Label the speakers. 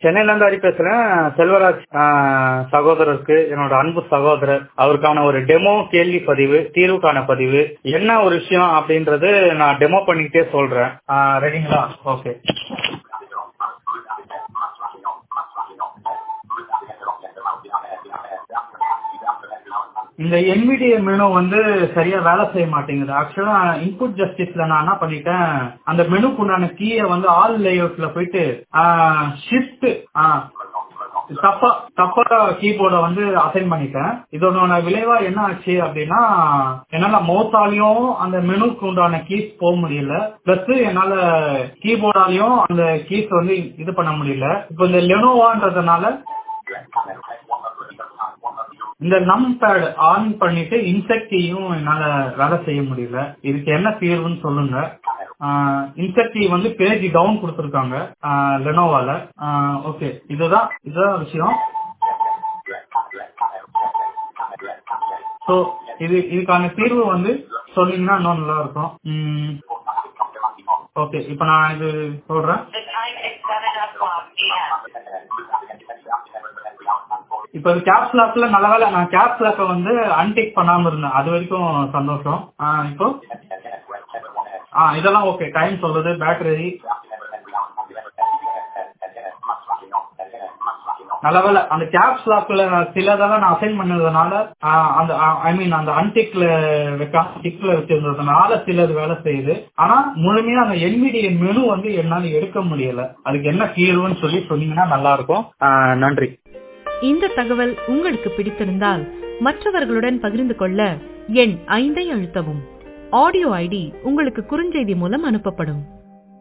Speaker 1: சென்னையில இருந்து ஹரி பேசுறேன் செல்வராஜ் ஆஹ், சகோதரருக்கு என்னோட அன்பு சகோதரர் அவருக்கான ஒரு டெமோ கேள்வி பதிவு தீர்வுக்கான பதிவு என்ன ஒரு விஷயம் அப்படின்றது நான் டெமோ பண்ணிக்கிட்டே சொல்றேன் ஆஹ், ரெடிங்களா ஓகே இந்த NVDA மெனு வந்து சரியா வேலை செய்ய மாட்டேங்குது ஆக்சுவலா இன்புட் ஜஸ்டிஸ்ல நான் என்ன பண்ணிட்டேன் அந்த மெனுக்குண்டான கீயை வந்து ஆல் லேஅவுட்ல போயிட்டு ஷிஃப்ட் தப்பா தப்பா கீபோர்டை வந்து அசைன் பண்ணிட்டேன் இதோட விளைவா என்ன ஆச்சு அப்படின்னா என்னால மௌத்தாலையும் அந்த மெனுக்கு உண்டான கீஸ் போக முடியல பிளஸ் என்னால கீபோர்டாலையும் அந்த கீஸ் வந்து இது பண்ண முடியல இப்போ இந்த லெனோவான்றதுனால இந்த நம் பேட் ஆன் பண்ணிட்டு இன்செக்டியும் என்னால வேலை செய்ய முடியல இதுக்கு என்ன தீர்வுன்னு சொல்லுங்க இன்செக்டி வந்து பேஜ் டவுன் கொடுத்துருக்காங்க லெனோவால ஓகே இதுதான் இதுதான் விஷயம் ஸோ இது இதுக்கான தீர்வு வந்து சொன்னீங்கன்னா இன்னும் நல்லா இருக்கும் ஓகே இப்போ நான் இது சொல்றேன்
Speaker 2: The time is 7 o'clock p.m.
Speaker 1: இப்போ இது கேப்ஸ் லாக்ல நல்ல வேலை நான் கேப்ஸ் லாக்கை வந்து அன்டிக் பண்ணாம இருந்தேன் அது வரைக்கும் சந்தோஷம் ஆ, இப்போ ஆ இதெல்லாம் ஓகே டைம் சொல்லுது பேட்டரி நல்ல வேலை அந்த கேப்ஸ் லாக்ல சிலதெல்லாம் நான் அசைன் பண்ணதுனால ஆ, அந்த ஐ மீன் அந்த அன்டிக்ல வைக்காம டிக்ல வச்சிருந்ததுனால சிலது வேலை செய்யுது ஆனா முழுமையா அந்த NVDA மெனு வந்து என்னால எடுக்க முடியல அதுக்கு என்ன தீர்வுன்னு சொல்லி சொன்னீங்கன்னா நல்லா இருக்கும் ஆ, நன்றி
Speaker 3: இந்த தகவல் உங்களுக்கு பிடித்திருந்தால் மற்றவர்களுடன் பகிர்ந்து கொள்ள எண் ஐந்தை அழுத்தவும் ஆடியோ ஐடி உங்களுக்கு குறுஞ்செய்தி மூலம் அனுப்பப்படும்